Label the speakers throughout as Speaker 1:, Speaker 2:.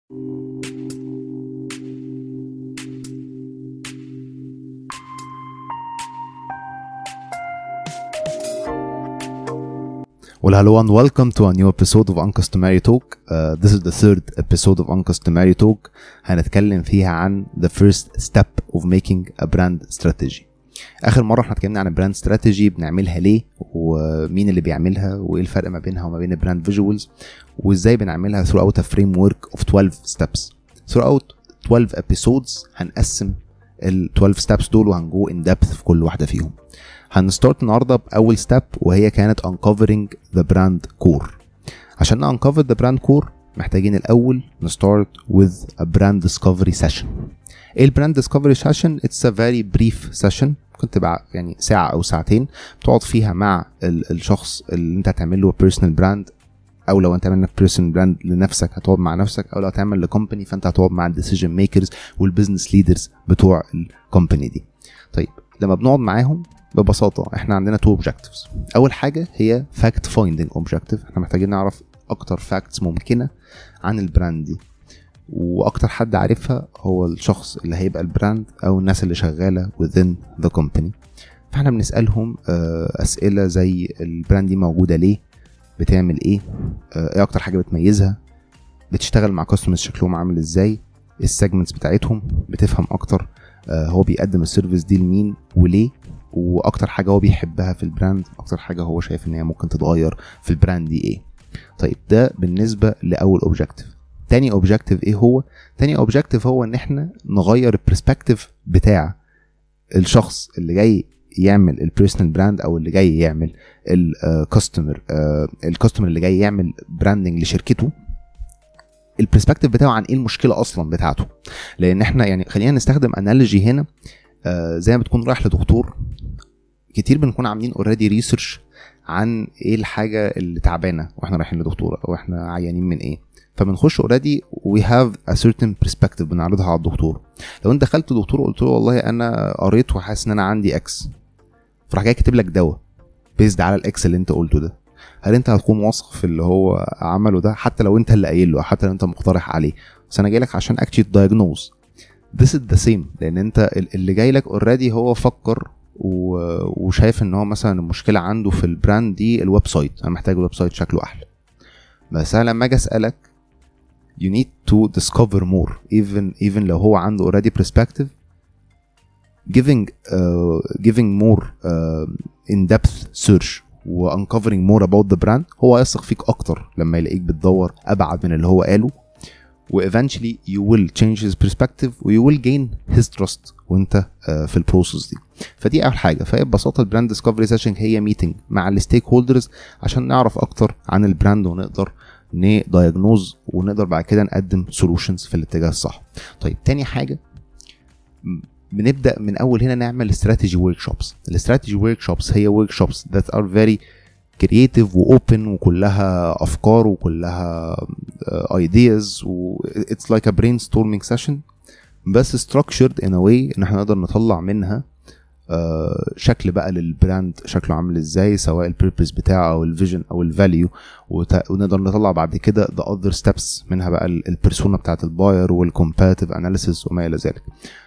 Speaker 1: Well, hello and welcome to a new episode of Uncustomary Talk. Uh, this is the third episode of Uncustomary Talk. هنتكلم فيها عن the first step of making a brand strategy. آخر مرة احنا اتكلمنا عن البراند استراتيجي بنعملها ليه ومين اللي بيعملها وايه الفرق ما بينها وما بين البراند فيجوالز وازاي بنعملها throughout a framework of 12 steps. Throughout 12 episodes هنقسم ال 12 steps دول وهنجو in depth في كل واحدة فيهم. هنستارت النهارده باول ستيب وهي كانت uncovering the brand core عشان uncover the brand core محتاجين الاول نستارت with a brand discovery session ايه البراند discovery session it's a very brief session ممكن تبقى يعني ساعة أو ساعتين تقعد فيها مع ال- الشخص اللي أنت هتعمل له personal brand أو لو أنت تعمل لك personal brand لنفسك هتقعد مع نفسك أو لو هتعمل لكومباني فأنت هتقعد مع الديسيجن ميكرز والبزنس ليدرز بتوع الكومباني دي. طيب لما بنقعد معاهم ببساطه احنا عندنا تو اوبجكتيفز اول حاجه هي فاكت فايندنج اوبجكتيف احنا محتاجين نعرف اكتر فاكتس ممكنه عن البراند دي واكتر حد عارفها هو الشخص اللي هيبقى البراند او الناس اللي شغاله within the company فاحنا بنسالهم آه، اسئله زي البراند دي موجوده ليه بتعمل ايه آه، ايه اكتر حاجه بتميزها بتشتغل مع كاستمرز شكلهم عامل ازاي السيجمنتس بتاعتهم بتفهم اكتر آه، هو بيقدم السيرفيس دي لمين وليه واكتر حاجه هو بيحبها في البراند اكتر حاجه هو شايف ان هي ممكن تتغير في البراند دي ايه طيب ده بالنسبه لاول اوبجكتيف تاني اوبجكتيف ايه هو تاني اوبجكتيف هو ان احنا نغير البرسبكتيف بتاع الشخص اللي جاي يعمل البيرسونال براند او اللي جاي يعمل الكاستمر الكاستمر اللي جاي يعمل براندنج لشركته البرسبكتيف بتاعه عن ايه المشكله اصلا بتاعته لان احنا يعني خلينا نستخدم انالوجي هنا آه، زي ما بتكون رايح لدكتور كتير بنكون عاملين اوريدي ريسيرش عن ايه الحاجه اللي تعبانه واحنا رايحين لدكتور او احنا عيانين من ايه فبنخش اوريدي وي هاف ا certain perspective بنعرضها على الدكتور لو انت دخلت دكتور وقلت له والله انا قريت وحاسس ان انا عندي اكس فراح جاي كاتب لك دواء بيزد على الاكس اللي انت قلته ده هل انت هتكون واثق في اللي هو عمله ده حتى لو انت اللي قايل له أو حتى لو انت مقترح عليه بس انا جاي لك عشان اكشلي diagnose this is the same لان انت ال- اللي جاي لك اوريدي هو فكر و... وشايف ان هو مثلا المشكله عنده في البراند دي الويب سايت انا محتاج الويب سايت شكله احلى بس انا لما اجي اسالك you need to discover more even even لو هو عنده already perspective giving uh, giving more uh, in depth search و uncovering more about the brand هو هيثق فيك اكتر لما يلاقيك بتدور ابعد من اللي هو قاله و eventually you will change his perspective و you will gain his trust وانت آه، في البروسيس دي فدي اول حاجه فهي ببساطه البراند ديسكفري سيشن هي ميتنج مع الستيك هولدرز عشان نعرف اكتر عن البراند ونقدر ندايجنوز ونقدر بعد كده نقدم سولوشنز في الاتجاه الصح طيب تاني حاجه م- بنبدا من اول هنا نعمل استراتيجي ورك شوبس الاستراتيجي ورك شوبس هي ورك شوبس ذات ار فيري كرييتيف واوبن وكلها افكار وكلها ايدياز و اتس لايك ا برين ستورمينج سيشن بس structured in a way ان احنا نقدر نطلع منها آه، شكل بقى للبراند شكله عامل ازاي سواء البيربز بتاعه او الفيجن او الفاليو ونقدر نطلع بعد كده the other steps منها بقى البيرسونا بتاعت الباير والكومباتيف اناليسيس وما الى ذلك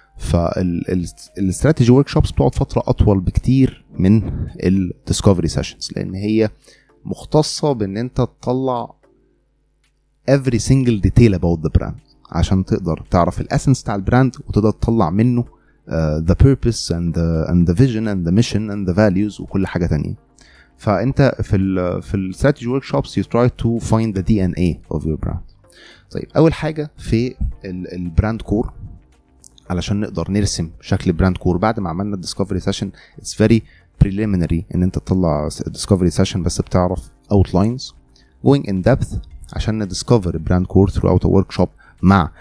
Speaker 1: فالاستراتيجي ورك شوبس بتقعد فتره اطول بكتير من الديسكفري سيشنز لان هي مختصه بان انت تطلع every single detail about the brand عشان تقدر تعرف الاسنس بتاع البراند وتقدر تطلع منه uh, the purpose and the, and the vision and the mission and the values وكل حاجه تانية فانت في ال في الستراتيجي ورك شوبس you try to find the DNA of your brand طيب اول حاجه في البراند كور علشان نقدر نرسم شكل براند كور بعد ما عملنا الديسكفري سيشن اتس فيري preliminary ان انت تطلع ديسكفري سيشن بس بتعرف outlines going in depth عشان ندiscover البراند كور throughout a workshop مع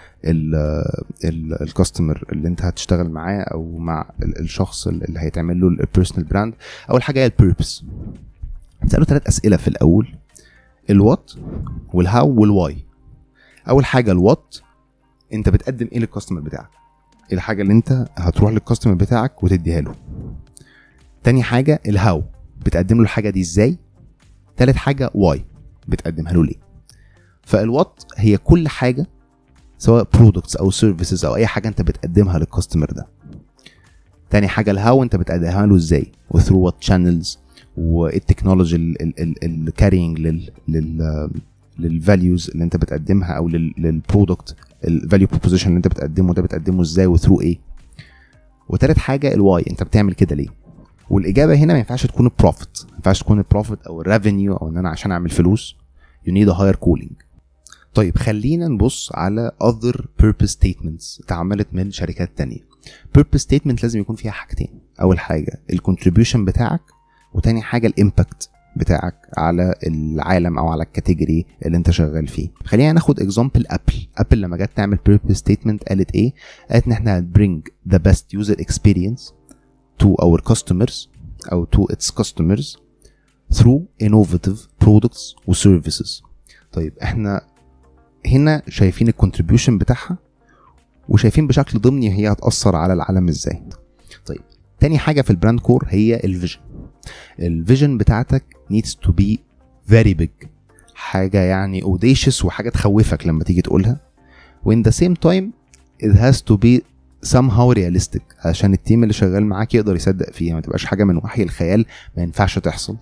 Speaker 1: الكاستمر اللي انت هتشتغل معاه او مع ال- الشخص اللي هيتعمل له البيرسونال براند اول حاجه هي البيربس هتساله ثلاث اسئله في الاول الوات والهاو والواي اول حاجه الوات انت بتقدم ايه للكاستمر بتاعك ايه الحاجه اللي انت هتروح للكاستمر بتاعك وتديها له تاني حاجه الهاو بتقدم له الحاجه دي ازاي تالت حاجه واي بتقدمها له ليه فالوات هي كل حاجه سواء برودكتس او سيرفيسز او اي حاجه انت بتقدمها للكاستمر ده تاني حاجه الهاو انت بتقدمها له ازاي وثرو وات شانلز والتكنولوجي الكارينج لل لل للفاليوز اللي انت بتقدمها او للبرودكت الفاليو بروبوزيشن اللي انت بتقدمه ده بتقدمه ازاي وثرو ايه وتالت حاجه الواي انت بتعمل كده ليه والاجابه هنا ما ينفعش تكون البروفيت ما ينفعش تكون البروفيت او الريفينيو او ان انا عشان اعمل فلوس يو نيد ا هاير كولينج طيب خلينا نبص على other purpose statements اتعملت من شركات تانية purpose statement لازم يكون فيها حاجتين اول حاجه الكونتريبيوشن بتاعك وتاني حاجه الامباكت بتاعك على العالم او على الكاتيجوري اللي انت شغال فيه خلينا ناخد اكزامبل ابل ابل لما جت تعمل purpose statement قالت ايه قالت ان احنا هنبرينج the best user experience to our customers او to its customers through innovative products و services طيب احنا هنا شايفين الكونتريبيوشن بتاعها وشايفين بشكل ضمني هي هتأثر على العالم ازاي طيب تاني حاجة في البراند كور هي الفيجن الفيجن بتاعتك needs to be very big حاجة يعني audacious وحاجة تخوفك لما تيجي تقولها وin the same time it has to be somehow realistic عشان التيم اللي شغال معاك يقدر يصدق فيها ما تبقاش حاجة من وحي الخيال ما ينفعش تحصل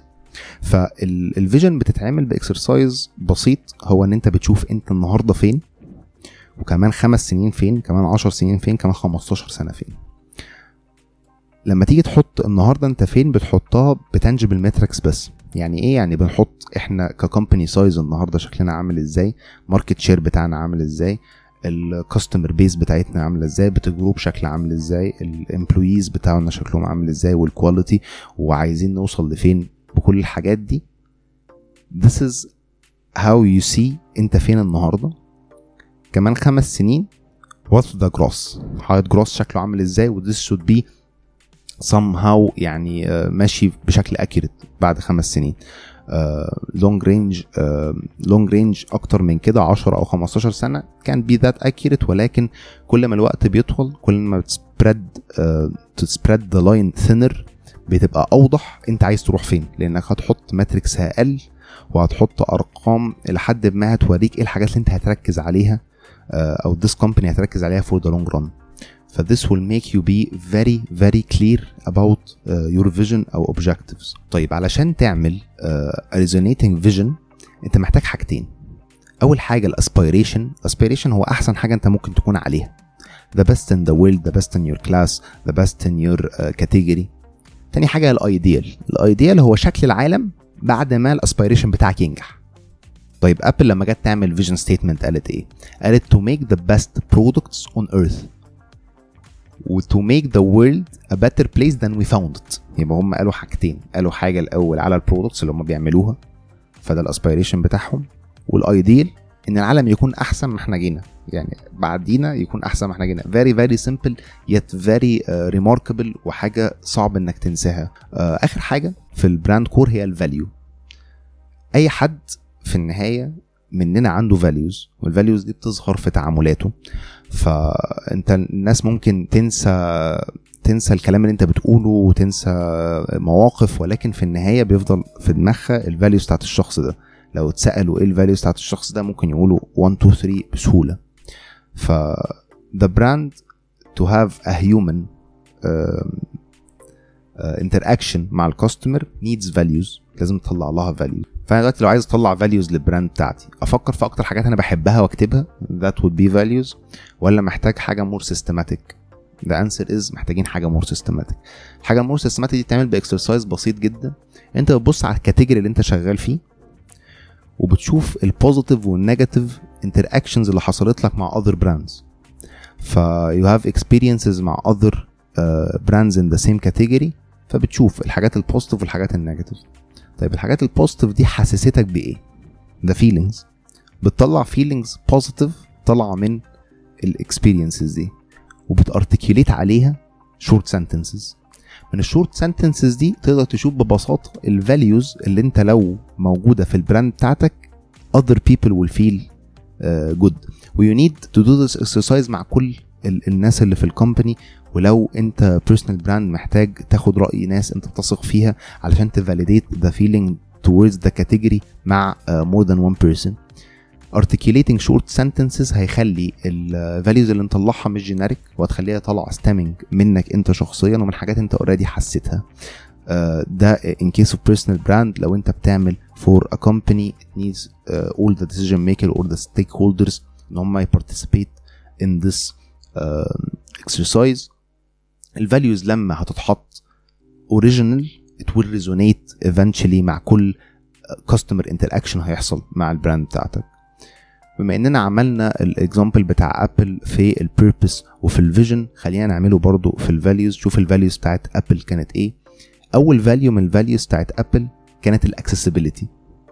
Speaker 1: فالفيجن بتتعمل باكسرسايز بسيط هو ان انت بتشوف انت النهارده فين وكمان خمس سنين فين كمان عشر سنين فين كمان 15 سنه فين لما تيجي تحط النهارده انت فين بتحطها بتنجبل ماتريكس بس يعني ايه يعني بنحط احنا ككومباني سايز النهارده شكلنا عامل ازاي ماركت شير بتاعنا عامل ازاي الكاستمر بيز بتاعتنا عامله ازاي بتجرو بشكل عامل ازاي الامبلويز بتاعنا شكلهم عامل ازاي والكواليتي وعايزين نوصل لفين بكل الحاجات دي this is how you see انت فين النهارده كمان خمس سنين what's the gross height gross شكله عامل ازاي و this should be somehow يعني uh, ماشي بشكل accurate بعد خمس سنين لونج رينج لونج رينج اكتر من كده 10 او 15 سنه كان بي ذات اكيوريت ولكن كل ما الوقت بيطول كل ما بتسبريد تسبريد ذا لاين ثينر بتبقى اوضح انت عايز تروح فين لانك هتحط ماتريكس اقل وهتحط ارقام لحد ما هتوريك ايه الحاجات اللي انت هتركز عليها او this company هتركز عليها for the long run ف this will make you be very very clear about uh, your vision او objectives طيب علشان تعمل uh, resonating vision انت محتاج حاجتين اول حاجه الاسبيريشن اسبيريشن هو احسن حاجه انت ممكن تكون عليها the best in the world the best in your class the best in your uh, category تاني حاجه الايديال الايديال هو شكل العالم بعد ما الاسبيريشن بتاعك ينجح طيب ابل لما جت تعمل فيجن ستيتمنت قالت ايه قالت to make the best products on earth و to make the world a better place than we found it يبقى هم قالوا حاجتين قالوا حاجه الاول على البرودكتس اللي هم بيعملوها فده الاسبيريشن بتاعهم والايديال ان العالم يكون احسن ما احنا جينا يعني بعدينا يكون احسن ما احنا جينا very very simple yet very uh, remarkable وحاجه صعب انك تنساها uh, اخر حاجه في البراند كور هي الفاليو اي حد في النهايه مننا عنده فاليوز والفاليوز دي بتظهر في تعاملاته فانت الناس ممكن تنسى تنسى الكلام اللي انت بتقوله وتنسى مواقف ولكن في النهايه بيفضل في دماغها الفاليوز بتاعت الشخص ده لو اتسالوا ايه الفاليوز بتاعت الشخص ده ممكن يقولوا 1 2 3 بسهوله ف the brand to have a human uh, uh, interaction مع الكاستمر needs values لازم تطلع لها values فانا دلوقتي لو عايز اطلع values للبراند بتاعتي افكر في اكتر حاجات انا بحبها واكتبها that would be values ولا محتاج حاجه more systematic the answer is محتاجين حاجه more systematic الحاجه المور systematic دي بتعمل باكسرسايز بسيط جدا انت بتبص على الكاتيجوري اللي انت شغال فيه وبتشوف البوزيتيف والنيجاتيف انتراكشنز اللي حصلت لك مع other brands ف you have experiences مع other uh, brands in the same category فبتشوف الحاجات البوزيتيف والحاجات النيجاتيف طيب الحاجات البوزيتيف دي حسستك بايه the feelings بتطلع feelings positive طالعه من الاكسبيرينسز دي وبتارتكيوليت عليها short sentences من الشورت سنتنسز دي تقدر تشوف ببساطه الفاليوز اللي انت لو موجوده في البراند بتاعتك other people will feel uh, good و you need to do this exercise مع كل ال- الناس اللي في الكومباني ولو انت بيرسونال براند محتاج تاخد راي ناس انت بتثق فيها علشان تفاليديت the feeling towards the category مع uh, more than one person articulating short sentences هيخلي الفاليوز اللي نطلعها مش جينيريك وهتخليها طالعه ستامينج منك انت شخصيا ومن حاجات انت اوريدي حسيتها uh, ده in case of personal brand لو انت بتعمل for a company it needs uh, all the decision maker or the stakeholders ان هم participate in this uh, exercise الفاليوز لما هتتحط original it will resonate eventually مع كل كاستمر انتراكشن هيحصل مع البراند بتاعتك بما اننا عملنا الاكزامبل بتاع ابل في البيربس وفي الفيجن خلينا نعمله برضو في الفاليوز شوف الفاليوز بتاعت ابل كانت ايه اول فاليو من الفاليوز بتاعت ابل كانت الاكسسبيليتي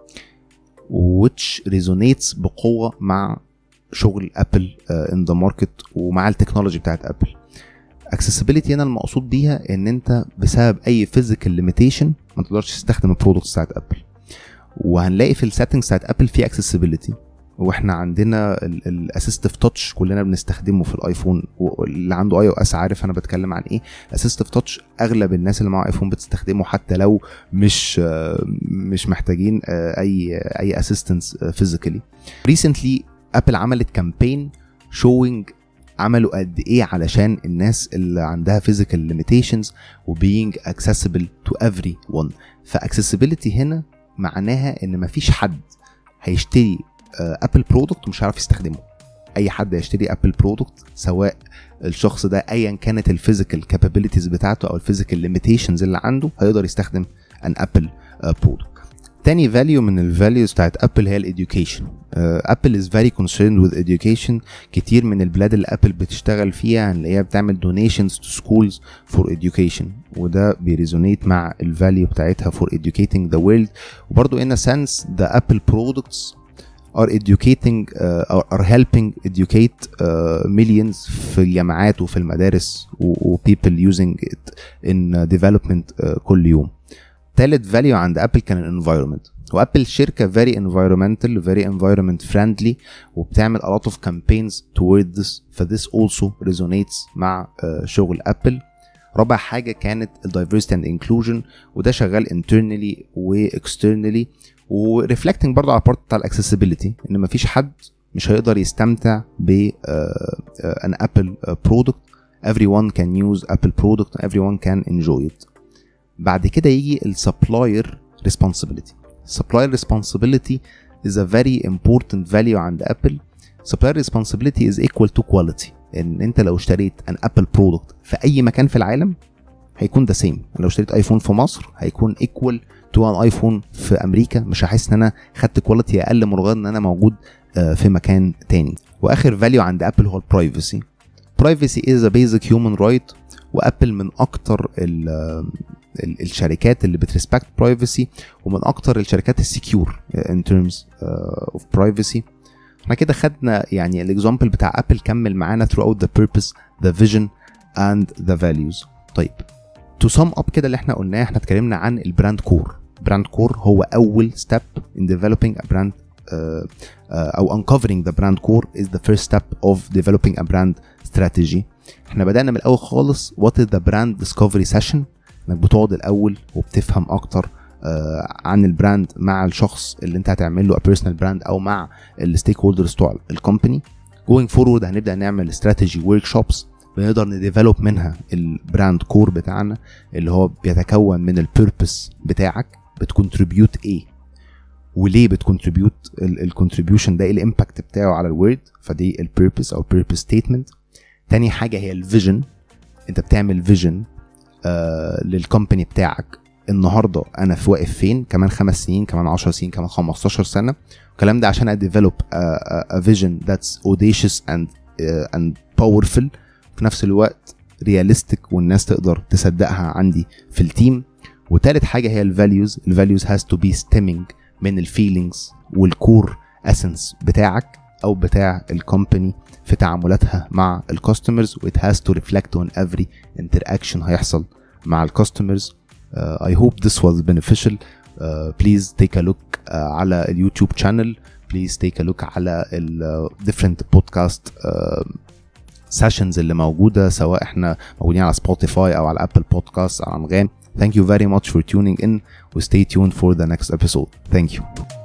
Speaker 1: which resonates بقوه مع شغل ابل ان ذا ماركت ومع التكنولوجي بتاعت ابل accessibility هنا المقصود بيها ان انت بسبب اي physical limitation ما تقدرش تستخدم البرودكتس بتاعت ابل وهنلاقي في السيتنجز بتاعت ابل في accessibility واحنا عندنا الاسيستيف تاتش كلنا بنستخدمه في الايفون واللي عنده اي او اس عارف انا بتكلم عن ايه اسيستيف تاتش اغلب الناس اللي معاها ايفون بتستخدمه حتى لو مش مش محتاجين اي اي اسيستنس فيزيكالي ريسنتلي ابل عملت كامبين شوينج عملوا قد ايه علشان الناس اللي عندها physical limitations و being accessible to everyone فاكسسبيلتي هنا معناها ان مفيش حد هيشتري ابل برودكت ومش هيعرف يستخدمه اي حد هيشتري ابل برودكت سواء الشخص ده ايا كانت الفيزيكال كابابيلتيز بتاعته او الفيزيكال ليميتيشنز اللي عنده هيقدر يستخدم ان ابل برودكت تاني فاليو من الفاليوز بتاعت ابل هي الاديوكيشن ابل از فيري concerned with education كتير من البلاد اللي ابل بتشتغل فيها هنلاقيها بتعمل donations to schools for education وده بيريزونيت مع الفاليو بتاعتها for educating the world وبرضه in a sense the apple products are educating uh, or are helping educate uh, millions في الجامعات وفي المدارس و, و people using it in uh, development uh, كل يوم تالت فاليو عند ابل كان الانفايرمنت وابل شركه very environmental very environment friendly وبتعمل a lot of campaigns toward this ف this also resonates مع uh, شغل ابل رابع حاجه كانت الدايفرستي اند انكلوجن وده شغال internally واكسترنالي وريفلكتنج برضه على البارت بتاع الاكسسبيلتي ان مفيش حد مش هيقدر يستمتع ب ان ابل برودكت everyone can use apple product everyone can enjoy it بعد كده يجي السبلاير responsibility supplier responsibility is a very important value عند ابل supplier responsibility is equal to quality ان انت لو اشتريت ان ابل برودكت في اي مكان في العالم هيكون ده سيم لو اشتريت ايفون في مصر هيكون equal تو ان ايفون في امريكا مش هحس ان انا خدت كواليتي اقل مجرد ان انا موجود في مكان تاني واخر فاليو عند ابل هو البرايفسي privacy is a basic human right وابل من اكتر ال ال الشركات اللي بتريسبكت برايفسي ومن اكتر الشركات السكيور ان ترمز اوف برايفسي احنا كده خدنا يعني الاكزامبل بتاع ابل كمل معانا throughout the purpose the vision and the values طيب تو سم اب كده اللي احنا قلناه احنا اتكلمنا عن البراند كور براند كور هو اول ستيب in developing a brand uh, uh, او uncovering the brand core is the first step of developing a brand strategy احنا بدأنا من الاول خالص what is the brand discovery session انك بتقعد الاول وبتفهم اكتر uh, عن البراند مع الشخص اللي انت هتعمل له a personal brand او مع الستيك هولدرز بتوع الكومباني going forward هنبدا نعمل استراتيجي ورك شوبس بنقدر نديفلوب منها البراند كور بتاعنا اللي هو بيتكون من البيربس بتاعك بتكونتريبيوت ايه وليه بتكونتريبيوت الكونتريبيوشن ده ايه الامباكت بتاعه على الورد فدي البيربس او بيربس ستيتمنت تاني حاجه هي الفيجن انت بتعمل فيجن آه للكومباني بتاعك النهارده انا في واقف فين كمان خمس سنين كمان 10 سنين كمان 15 سنه الكلام ده عشان اديفلوب ا فيجن ذاتس اوديشس اند اند باورفul في نفس الوقت رياليستيك والناس تقدر تصدقها عندي في التيم وتالت حاجه هي الفاليوز الفاليوز هاز تو بي ستيمينج من الفيلينجز والكور اسنس بتاعك او بتاع الكومباني في تعاملاتها مع الكاستمرز وات هاز تو ريفلكت اون افري انتراكشن هيحصل مع الكاستمرز اي هوب ذس واز beneficial بليز تيك ا لوك على اليوتيوب شانل بليز تيك ا لوك على ال different podcast uh, سيشنز اللي موجوده سواء احنا موجودين على سبوتيفاي او على ابل بودكاست او انغام Thank you very much for tuning in. We stay tuned for the next episode. Thank you.